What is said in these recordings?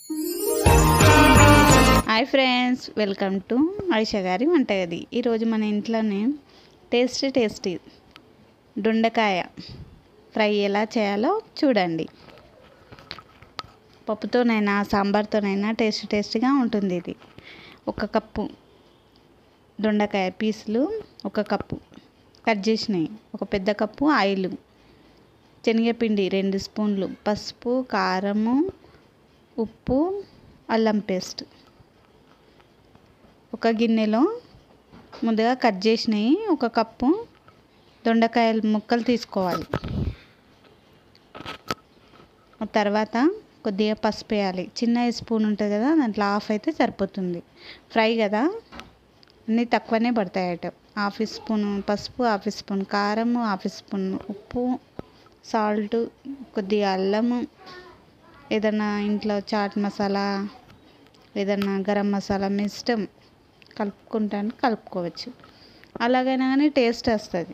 hi friends welcome to Ayesha గారి వంటగది ఈరోజు మన ఇంట్లోనే టేస్టీ టేస్టీ దొండకాయ ఫ్రై ఎలా చేయాలో చూడండి పప్పుతోనైనా సాంబార్తోనైనా టేస్టీ టేస్టీగా ఉంటుంది ఇది ఒక కప్పు దొండకాయ పీసులు ఒక కప్పు కట్ చేసినాయి ఒక పెద్ద కప్పు ఆయిల్ శనగపిండి రెండు స్పూన్లు పసుపు కారము ఉప్పు అల్లం పేస్ట్ ఒక గిన్నెలో ముందుగా కట్ చేసినవి ఒక కప్పు దొండకాయల ముక్కలు తీసుకోవాలి తర్వాత కొద్దిగా పసుపు వేయాలి చిన్న స్పూన్ ఉంటుంది కదా దాంట్లో హాఫ్ అయితే సరిపోతుంది ఫ్రై కదా అన్నీ తక్కువనే పడతాయట హాఫ్ స్పూన్ పసుపు హాఫ్ స్పూన్ కారం హాఫ్ స్పూన్ ఉప్పు సాల్ట్ కొద్దిగా అల్లము ఏదన్నా ఇంట్లో చాట్ మసాలా ఏదన్నా గరం మసాలా మీ ఇష్టం కలుపుకుంటాను కలుపుకోవచ్చు అలాగైనా కానీ టేస్ట్ వస్తుంది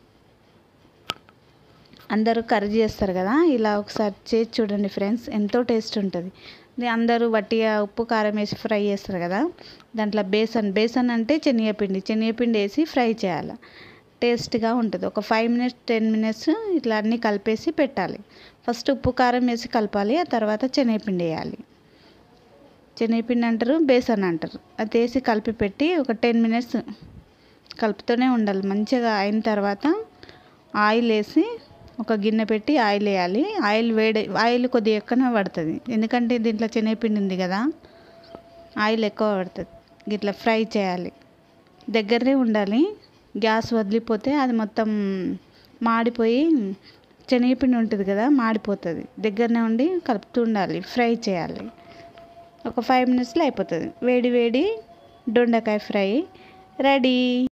అందరూ కర్రీ చేస్తారు కదా ఇలా ఒకసారి చేసి చూడండి ఫ్రెండ్స్ ఎంతో టేస్ట్ ఉంటుంది ఇది అందరూ వట్టిగా ఉప్పు కారం వేసి ఫ్రై చేస్తారు కదా దాంట్లో బేసన్ బేసన్ అంటే శనగపిండి శనగపిండి వేసి ఫ్రై చేయాలి టేస్ట్గా ఉంటుంది ఒక ఫైవ్ మినిట్స్ టెన్ మినిట్స్ ఇట్లా అన్నీ కలిపేసి పెట్టాలి ఫస్ట్ ఉప్పు కారం వేసి కలపాలి ఆ తర్వాత శనగపిండి వేయాలి శనగపిండి అంటారు బేసన్ అంటారు అది వేసి కలిపి పెట్టి ఒక టెన్ మినిట్స్ కలుపుతూనే ఉండాలి మంచిగా అయిన తర్వాత ఆయిల్ వేసి ఒక గిన్నె పెట్టి ఆయిల్ వేయాలి ఆయిల్ వేడి ఆయిల్ కొద్దిగా ఎక్కువనే పడుతుంది ఎందుకంటే దీంట్లో శనగపిండి ఉంది కదా ఆయిల్ ఎక్కువ పడుతుంది ఇట్లా ఫ్రై చేయాలి దగ్గరనే ఉండాలి గ్యాస్ వదిలిపోతే అది మొత్తం మాడిపోయి శనగపిండి ఉంటుంది కదా మాడిపోతుంది దగ్గరనే ఉండి కలుపుతూ ఉండాలి ఫ్రై చేయాలి ఒక ఫైవ్ మినిట్స్లో అయిపోతుంది వేడి వేడి దొండకాయ ఫ్రై రెడీ